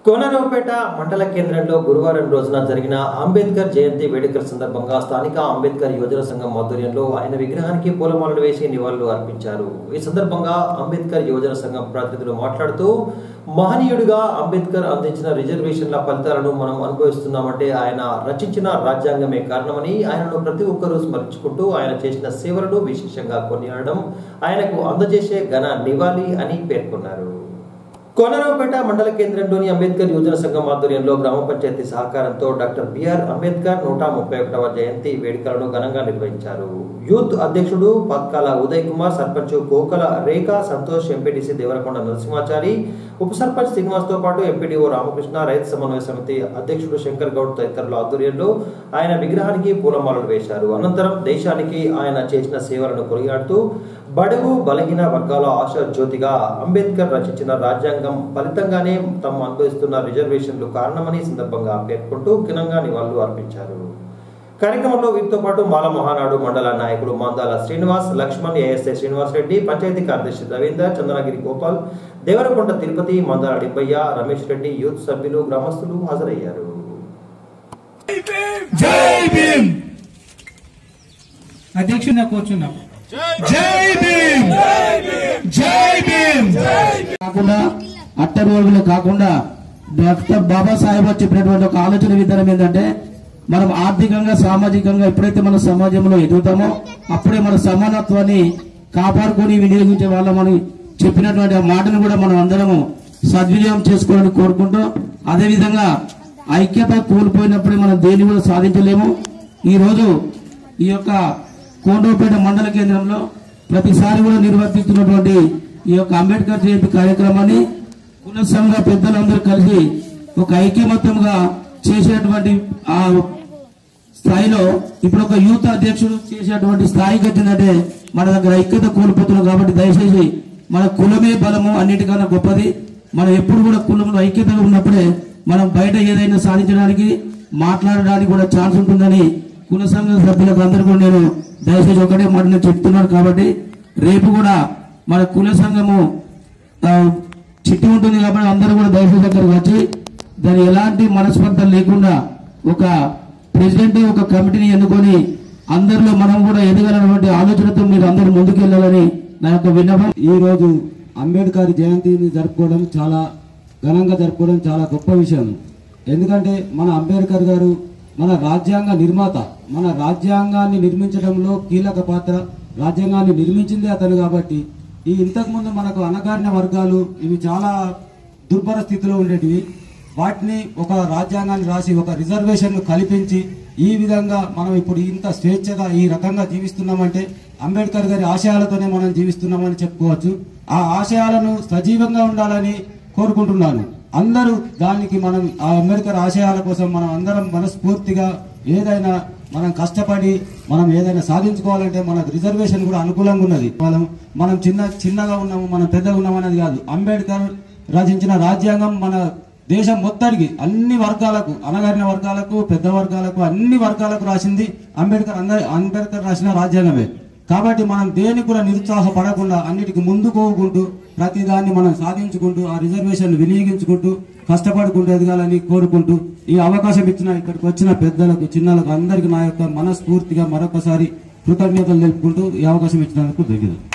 కోనరావుపేట మండల కేంద్రంలో గురువారం రోజున జరిగిన అంబేద్కర్ జయంతి వేడుకల సందర్భంగా స్థానిక అంబేద్కర్ యువజన సంఘం ఆధ్వర్యంలో ఆయన విగ్రహానికి పూలమాలలు వేసి నివాళులు అర్పించారు ఈ సందర్భంగా అంబేద్కర్ యువజన సంఘం ప్రతినిధులు మాట్లాడుతూ మహనీయుడిగా అంబేద్కర్ అందించిన రిజర్వేషన్ల ఫలితాలను మనం అనుభవిస్తున్నామంటే ఆయన రచించిన రాజ్యాంగమే కారణమని ఆయనను ప్రతి ఒక్కరూ స్మరించుకుంటూ ఆయన చేసిన సేవలను విశేషంగా కొనియాడడం ఆయనకు అందజేసే ఘన నివాళి అని పేర్కొన్నారు కోనరావుపేట మండల కేంద్రంలోని అంబేద్కర్ యువజన సంఘం ఆధ్వర్యంలో గ్రామ పంచాయతీ సహకారంతో డాక్టర్ బిఆర్ అంబేద్కర్ నూట ముప్పై ఒకటవ జయంతి వేడుకలను ఘనంగా నిర్వహించారు యూత్ అధ్యక్షుడు పత్కాల ఉదయ్ కుమార్ సర్పంచ్ కోకల రేఖ సంతోష్ ఎంపీటీసీ దేవరకొండ నరసింహాచారి ఉప సర్పంచ్ శ్రీనివాస్తో పాటు ఎంపీడీఓ రామకృష్ణ రైతు సమన్వయ సమితి అధ్యక్షుడు శంకర్ గౌడ్ తదితరుల ఆధ్వర్యంలో ఆయన విగ్రహానికి పూలమాలలు వేశారు అనంతరం దేశానికి ఆయన చేసిన సేవలను కొనియాడుతూ బడుగు బలహీన వర్గాల ఆశ జ్యోతిగా అంబేద్కర్ రచించిన రాజ్యాంగం ఫలితంగానే తాము అనుభవిస్తున్న రిజర్వేషన్లు కారణమని ఈ సందర్భంగా పేర్కొంటూ ఘనంగా నివాళులు అర్పించారు కార్యక్రమంలో వీరితో పాటు మాల మహానాడు మండల నాయకుడు మందాల శ్రీనివాస్ లక్ష్మణ్ ఏఎస్ఐ శ్రీనివాస్ రెడ్డి పంచాయతీ కార్యదర్శి రవీందర్ చంద్రగిరి గోపాల్ దేవరకొండ తిరుపతి మందాల డిబ్బయ్య రమేష్ రెడ్డి యూత్ సభ్యులు గ్రామస్తులు హాజరయ్యారు జై భీమ్ అధ్యక్షుడిగా కూర్చున్నాం జై భీమ్ జై భీమ్ కాకుండా అట్ట రోజులు కాకుండా డాక్టర్ బాబాసాహెబ్ చెప్పినటువంటి ఒక ఆలోచన విధానం ఏంటంటే మనం ఆర్థికంగా సామాజికంగా ఎప్పుడైతే మన సమాజంలో ఎదుగుతామో అప్పుడే మన సమానత్వాన్ని కాపాడుకొని వినియోగించే వాళ్ళమని చెప్పినటువంటి ఆ మాటను కూడా మనం అందరము సద్వినియోగం చేసుకోవాలని కోరుకుంటూ అదేవిధంగా ఐక్యత కోల్పోయినప్పుడే మనం దేన్ని కూడా సాధించలేము ఈ రోజు ఈ యొక్క కోండోపేట మండల కేంద్రంలో ప్రతిసారి కూడా నిర్వర్తిస్తున్నటువంటి ఈ యొక్క అంబేద్కర్ జయంతి కార్యక్రమాన్ని కుల సంఘ పెద్దలందరూ కలిసి ఒక ఐక్యమత్యంగా చేసేటువంటి ఆ స్థాయిలో ఇప్పుడు ఒక యూత్ అధ్యక్షుడు చేసేటువంటి స్థాయికి వచ్చిందంటే మన దగ్గర ఐక్యత కోల్పోతున్నాం కాబట్టి దయచేసి మన కులమే బలము అన్నిటికన్నా గొప్పది మనం ఎప్పుడు కూడా కులంలో ఐక్యతగా ఉన్నప్పుడే మనం బయట ఏదైనా సాధించడానికి మాట్లాడడానికి కూడా ఛాన్స్ ఉంటుందని కుల సంఘ సభ్యులకు అందరూ కూడా నేను దయచేసి ఒకటే మాట నేను చెప్తున్నాను కాబట్టి రేపు కూడా మన కుల సంఘము ఆ, చిట్టి ఉంటుంది కాబట్టి అందరూ కూడా దయచేసి దగ్గరకు వచ్చి దాని ఎలాంటి మనస్పర్ధ లేకుండా ఒక ప్రెసిడెంట్ ఒక కమిటీని ఎన్నుకొని అందరిలో మనం కూడా ఎదగాలన్నటువంటి ఆలోచనతో మీరు అందరూ ముందుకెళ్లాలని నా యొక్క విన్నపం ఈ రోజు అంబేద్కర్ జయంతిని జరుపుకోవడం చాలా ఘనంగా జరుపుకోవడం చాలా గొప్ప విషయం ఎందుకంటే మన అంబేద్కర్ గారు మన రాజ్యాంగ నిర్మాత మన రాజ్యాంగాన్ని నిర్మించడంలో కీలక పాత్ర రాజ్యాంగాన్ని నిర్మించిందే అతను కాబట్టి ఈ ఇంతకుముందు మనకు అణగారిన వర్గాలు ఇవి చాలా దుర్భర స్థితిలో ఉండేటివి వాటిని ఒక రాజ్యాంగాన్ని రాసి ఒక రిజర్వేషన్ కల్పించి ఈ విధంగా మనం ఇప్పుడు ఇంత స్వేచ్ఛగా ఈ రకంగా జీవిస్తున్నామంటే అంబేద్కర్ గారి ఆశయాలతోనే మనం జీవిస్తున్నామని చెప్పుకోవచ్చు ఆ ఆశయాలను సజీవంగా ఉండాలని కోరుకుంటున్నాను అందరూ దానికి మనం ఆ అంబేద్కర్ ఆశయాల కోసం మనం అందరం మనస్ఫూర్తిగా ఏదైనా మనం కష్టపడి మనం ఏదైనా సాధించుకోవాలంటే మనకు రిజర్వేషన్ కూడా అనుకూలంగా ఉన్నది మనం మనం చిన్న చిన్నగా ఉన్నాము మనం పెద్దగా ఉన్నాము అనేది కాదు అంబేద్కర్ రచించిన రాజ్యాంగం మన దేశం మొత్తానికి అన్ని వర్గాలకు అనగారిన వర్గాలకు పెద్ద వర్గాలకు అన్ని వర్గాలకు రాసింది అంబేద్కర్ అందరి అంబేద్కర్ రాసిన రాజ్యాంగమే కాబట్టి మనం దేనికి కూడా నిరుత్సాహపడకుండా అన్నిటికీ ముందు పోకుంటూ ప్రతి దాన్ని మనం సాధించుకుంటూ ఆ రిజర్వేషన్ వినియోగించుకుంటూ కష్టపడుకుంటూ ఎదగాలని కోరుకుంటూ ఈ అవకాశం ఇచ్చిన ఇక్కడికి వచ్చిన పెద్దలకు చిన్నలకు అందరికీ నా యొక్క మనస్ఫూర్తిగా మరొకసారి కృతజ్ఞతలు తెలుపుకుంటూ ఈ అవకాశం ఇచ్చినందుకు ధన్యవాదాలు